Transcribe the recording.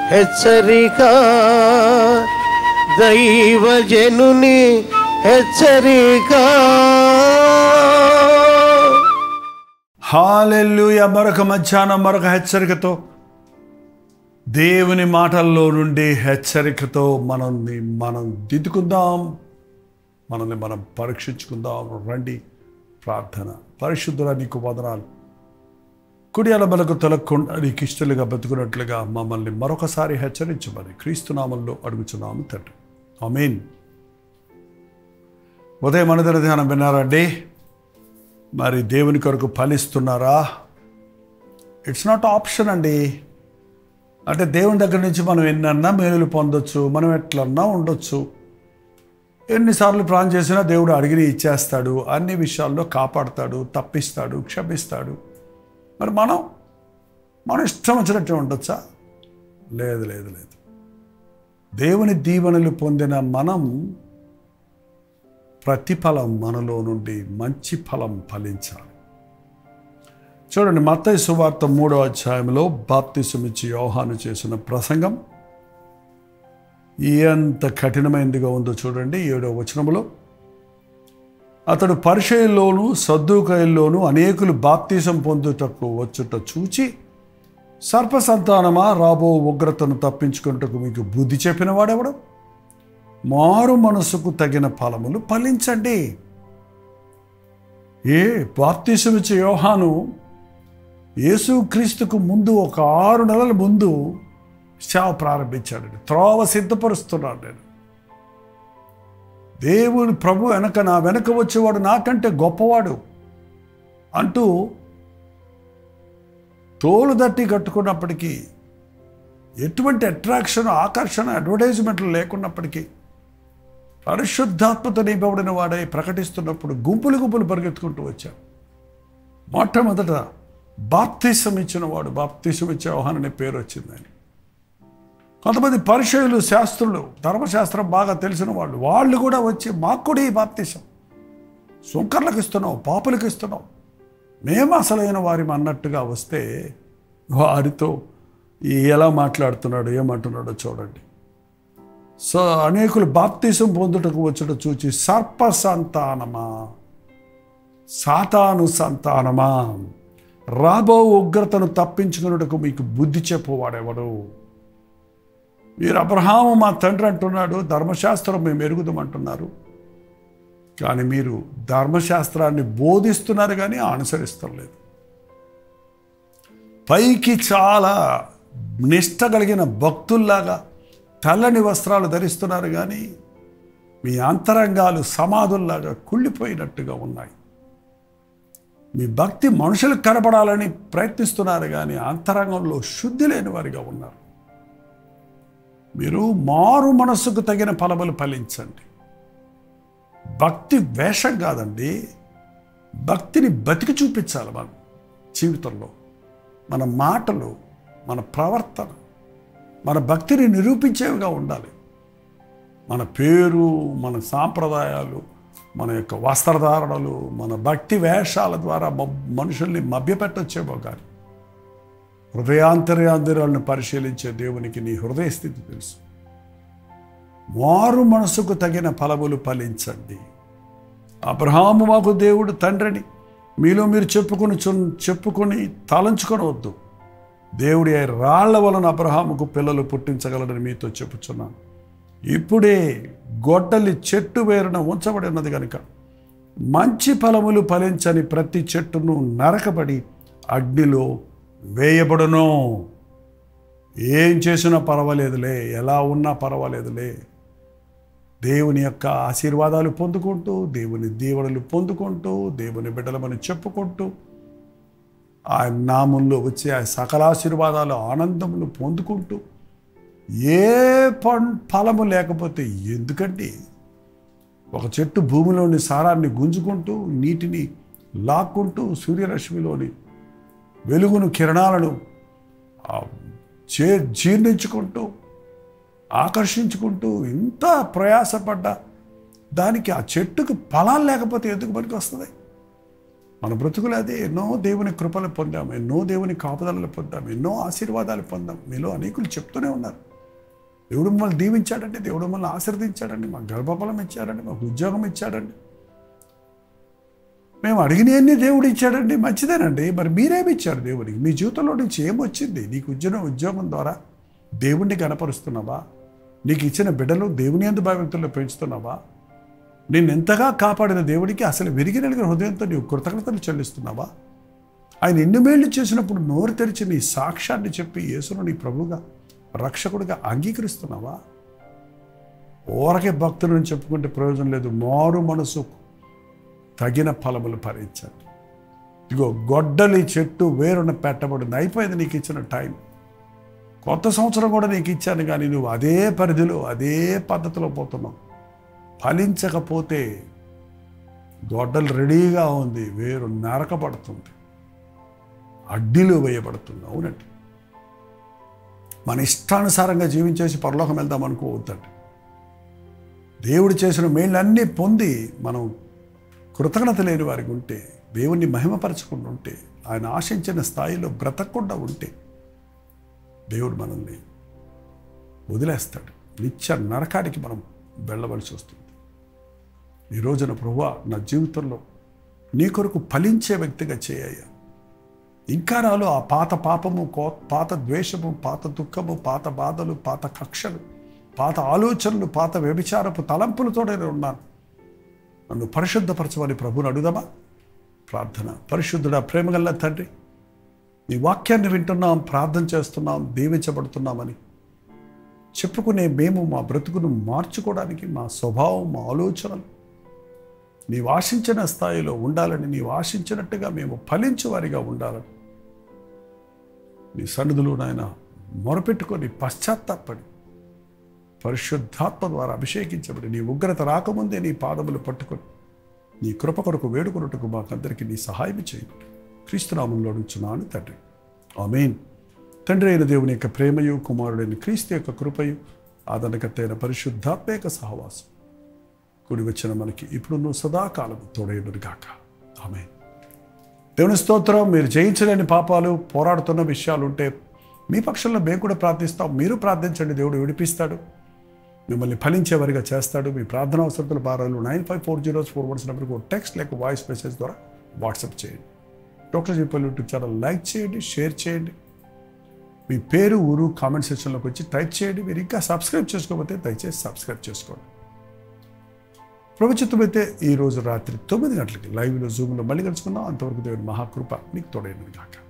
హెచ్చరిక దైవజనుని హెచ్చరిక హాలెల్లుయ మరొక మధ్యాహ్నం మరొక హెచ్చరికతో దేవుని మాటల్లో నుండి హెచ్చరికతో మనల్ని మనం దిద్దుకుందాం మనల్ని మనం పరీక్షించుకుందాం రండి ప్రార్థన పరిశుద్ధుల నీకు వదనాలు కుడి అలబలకు తొలగకుండా నీకు ఇష్టలుగా బతుకున్నట్లుగా మమ్మల్ని మరొకసారి హెచ్చరించమని క్రీస్తునామంలో అడుగుచున్నాము తండ్రి ఆమేన్ ఉదయం అనుదిన ధ్యానం విన్నారండి మరి దేవుని కొరకు ఫలిస్తున్నారా ఇట్స్ నాట్ ఆప్షన్ అండి అంటే దేవుని దగ్గర నుంచి మనం ఎన్నన్నా మేలులు పొందొచ్చు మనం ఎట్లన్నా ఉండొచ్చు ఎన్నిసార్లు ప్రాణం చేసినా దేవుడు అడిగిన ఇచ్చేస్తాడు అన్ని విషయాల్లో కాపాడతాడు తప్పిస్తాడు క్షమిస్తాడు మరి మనం మనం ఇష్టం వచ్చినట్టు ఉండొచ్చా లేదు లేదు లేదు దేవుని దీవెనలు పొందిన మనం ప్రతిఫలం మనలో నుండి మంచి ఫలం ఫలించాలి చూడండి మత్తయి సువార్త మూడో అధ్యాయంలో బాప్తిసమిచ్చి యోహాను చేసిన ప్రసంగం ఎంత కఠినమైనదిగా ఉందో చూడండి ఏడో వచనములో అతడు పరిచయంలోను సద్దుకాయల్లోనూ అనేకులు బాప్తీసం పొందుటకు వచ్చుట చూచి సర్ప సంతానమా రాబో ఉగ్రతను తప్పించుకుంటకు మీకు బుద్ధి చెప్పిన వాడెవడు మారు మనసుకు తగిన ఫలములు ఫలించండి ఏ బాప్తీసమిచ్చే యోహాను యేసుక్రీస్తుకు ముందు ఒక ఆరు నెలల ముందు సేవ ప్రారంభించాడు త్రోవ సిద్ధపరుస్తున్నాడు నేను దేవుని ప్రభు వెనక నా వెనక వచ్చేవాడు నాకంటే గొప్పవాడు అంటూ తోలు దట్టి కట్టుకున్నప్పటికీ ఎటువంటి అట్రాక్షన్ ఆకర్షణ అడ్వర్టైజ్మెంట్లు లేకున్నప్పటికీ పరిశుద్ధాత్మత నింపబడిన వాడై ప్రకటిస్తున్నప్పుడు గుంపులు గుంపులు పరిగెత్తుకుంటూ వచ్చాడు మొట్టమొదట బాప్తీసం ఇచ్చిన వాడు బాప్తీసం ఇచ్చే యోహాన్ అనే పేరు వచ్చిందని కొంతమంది పరిచయులు శాస్త్రులు ధర్మశాస్త్రం బాగా తెలిసిన వాళ్ళు వాళ్ళు కూడా వచ్చి మాకు కూడా ఈ బాప్తీసం సుంకర్లకు ఇస్తున్నాం పాపులకు ఇస్తున్నాం మేము అసలైన వారి అన్నట్టుగా వస్తే వారితో ఈ ఎలా మాట్లాడుతున్నాడు ఏమంటున్నాడో చూడండి సో అనేకులు బాప్తీసం పొందుటకు వచ్చుట చూచి సర్ప సంతానమా సాతాను సంతానమా రాబో ఉగ్రతను తప్పించుకున్నటకు మీకు బుద్ధి చెప్పువాడెవడు మీరు అబ్రహాము మా తండ్రి అంటున్నాడు ధర్మశాస్త్రం మేము ఎరుగుదామంటున్నారు కానీ మీరు ధర్మశాస్త్రాన్ని బోధిస్తున్నారు కానీ అనుసరిస్తలేదు పైకి చాలా నిష్ట కలిగిన భక్తుల్లాగా తెల్లని వస్త్రాలు ధరిస్తున్నారు కానీ మీ అంతరంగాలు సమాధుల్లాగా కుళ్ళిపోయినట్టుగా ఉన్నాయి మీ భక్తి మనుషులకు కనపడాలని ప్రయత్నిస్తున్నారు కానీ అంతరంగంలో శుద్ధి లేని వారిగా ఉన్నారు మీరు మారు మనస్సుకు తగిన ఫలములు ఫలించండి భక్తి వేషం కాదండి భక్తిని బతికి చూపించాలి మనం జీవితంలో మన మాటలు మన ప్రవర్తన మన భక్తిని నిరూపించేవిగా ఉండాలి మన పేరు మన సాంప్రదాయాలు మన యొక్క వస్త్రధారణలు మన భక్తి వేషాల ద్వారా మ- మనుషుల్ని మభ్యపెట్టొచ్చేమో కానీ హృదయాంతర్యాంతరాలను పరిశీలించే దేవునికి నీ హృదయ స్థితి తెలుసు మారు మనసుకు తగిన ఫలములు ఫలించండి అబ్రహాము మాకు దేవుడు తండ్రిని మీలో మీరు చెప్పుకొని చు- చెప్పుకొని తలంచుకొనవద్దు దేవుడి రాళ్ల వలన అబ్రహాముకు పిల్లలు పుట్టించగలడని మీతో చెప్పుచున్నాను ఇప్పుడే గొడ్డలి చెట్టు వేరున ఉంచబడి ఉన్నది కనుక మంచి ఫలములు ఫలించని ప్రతి చెట్టును నరకబడి అగ్నిలో వేయబడును ఏం చేసినా పర్వాలేదులే ఎలా ఉన్నా పర్వాలేదులే దేవుని యొక్క ఆశీర్వాదాలు పొందుకుంటూ దేవుని దీవెనలు పొందుకుంటూ దేవుని బిడ్డలమని చెప్పుకుంటూ ఆయన నామంలో వచ్చే ఆ సకల ఆశీర్వాదాలు ఆనందములు పొందుకుంటూ ఏ పం ఫలము లేకపోతే ఎందుకండి ఒక చెట్టు భూమిలోని సారాన్ని గుంజుకుంటూ నీటిని లాక్కుంటూ సూర్యరశ్మిలోని వెలుగును కిరణాలను ఆ, చే జీర్ణించుకుంటూ ఆకర్షించుకుంటూ ఇంత ప్రయాసపడ్డ దానికి ఆ చెట్టుకు ఫలాలు లేకపోతే ఎందుకు పనికి వస్తుంది మన బ్రతుకులు అదే ఎన్నో దేవుని కృపలు పొందాం ఎన్నో దేవుని కాపుదలను పొందాం ఎన్నో ఆశీర్వాదాలు పొందాం మీలో అనేకులు చెప్తూనే ఉన్నారు దేవుడు మమ్మల్ని దీవించాడండి దేవుడు మమ్మల్ని ఆశీర్వదించాడండి మాకు గర్భఫలం ఇచ్చాడండి మాకు ఉద్యోగం ఇచ్చాడండి మేము అడిగినవన్నీ దేవుడు ఇచ్చాడండి మంచిదేనండి మరి మీరేమి ఇచ్చారు దేవుడికి మీ జీవితంలో నుంచి ఏమొచ్చింది నీకు ఇచ్చిన ఉద్యోగం ద్వారా దేవుణ్ణి కనపరుస్తున్నావా నీకు ఇచ్చిన బిడ్డలు దేవుని ఎందు భయభక్తుల్లో పెంచుతున్నావా నేను ఎంతగా కాపాడిన దేవుడికి అసలు విరిగినలిగిన హృదయంతో నీవు కృతజ్ఞతలు చెల్లిస్తున్నావా ఆయన ఎన్ని మేళ్లు చేసినప్పుడు నోరు తెరిచి నీ సాక్ష్యాన్ని చెప్పి యేసును నీ ప్రభుగా రక్షకుడిగా అంగీకరిస్తున్నావా ఊరకే భక్తులను చెప్పుకుంటే ప్రయోజనం లేదు మారు మనసు తగిన ఫలములు భరించండి ఇదిగో గొడ్డలి చెట్టు వేరున పెట్టబడింది అయిపోయింది నీకు ఇచ్చిన టైం కొత్త సంవత్సరం కూడా నీకు ఇచ్చాను కానీ నువ్వు అదే పరిధిలో అదే పద్ధతిలో పోతున్నావు ఫలించకపోతే గొడ్డలు రెడీగా ఉంది వేరు నరకబడుతుంది అడ్డిలో వేయబడుతుంది అవునండి మన ఇష్టానుసారంగా జీవించేసి పరలోకం వెళ్దాం అనుకోవద్దండి దేవుడు చేసిన మేళ్ళన్నీ పొంది మనం కృతజ్ఞత లేని వారికి ఉంటే దేవుణ్ణి మహిమపరచకుండా ఉంటే ఆయన ఆశించిన స్థాయిలో బ్రతకకుండా ఉంటే దేవుడు మనల్ని వదిలేస్తాడు నిత్య నరకానికి మనం వెళ్ళవలసి వస్తుంది ఈ రోజున ప్రభువా నా జీవితంలో నీ కొరకు ఫలించే వ్యక్తిగా చేయ్యా ఇంకా నాలో ఆ పాత పాపము కో పాత ద్వేషము పాత దుఃఖము పాత బాధలు పాత కక్షలు పాత ఆలోచనలు పాత వ్యభిచారపు తలంపులతో నేను ఉన్నాను నన్ను పరిశుద్ధపరచమని ప్రభుని అడుగుదామా ప్రార్థన పరిశుద్ధుడా ప్రేమగల్ల తండ్రి నీ వాక్యాన్ని వింటున్నాం ప్రార్థన చేస్తున్నాం దీవించబడుతున్నామని చెప్పుకునే మేము మా బ్రతుకును మార్చుకోవడానికి మా స్వభావం మా ఆలోచనలు నీవు ఆశించిన స్థాయిలో ఉండాలని నీవు ఆశించినట్టుగా మేము ఫలించే వారిగా ఉండాలని నీ సన్నిధిలో నాయన మొరపెట్టుకొని పశ్చాత్తాపడి పరిశుద్ధాత్మ ద్వారా అభిషేకించబడి నీ ఉగ్రత రాకముందే నీ పాదములు పట్టుకొని నీ కృప కొరకు వేడుకొనుటకు మాకందరికీ నీ సహాయం చేయమని క్రీస్తునామంలో నుంచున్నాను తండ్రి ఆమెన్ తండ్రి అయిన దేవుని యొక్క ప్రేమయు కుమారుడైన క్రీస్తు యొక్క కృపయు ఆదరణకర్త అయిన పరిశుద్ధాత్మ యొక్క సహవాసం కూడి వచ్చిన మనకి ఇప్పుడు నువ్వు సదాకాలం తోడైనడు గాక ఆమె దేవుని స్తోత్రం మీరు జయించలేని పాపాలు పోరాడుతున్న విషయాలు ఉంటే మీ పక్షంలో మేము కూడా ప్రార్థిస్తాం మీరు ప్రార్థించండి దేవుడు విడిపిస్తాడు మిమ్మల్ని ఫలించేవారిగా చేస్తాడు మీ ప్రార్థన అవసరతల భారాలు nine five four zeros four ones నెంబర్కి టెక్స్ట్ లేక వాయిస్ మెసేజ్ ద్వారా వాట్సాప్ చేయండి డాక్టర్ చెప్పల్ యూట్యూబ్ ఛానల్ లైక్ చేయండి షేర్ చేయండి మీ పేరు ఊరు కామెంట్ సెక్షన్లోకి వచ్చి టైప్ చేయండి మీరు ఇంకా సబ్స్క్రైబ్ చేసుకోకపోతే దయచేసి సబ్స్క్రైబ్ చేసుకోండి ప్రవచితమైతే ఈ రోజు రాత్రి తొమ్మిది గంటలకి లైవ్లో జూమ్లో మళ్ళీ కలుసుకుందాం అంతవరకు దేవుని మహాకృప మీకు తోడైనది కాక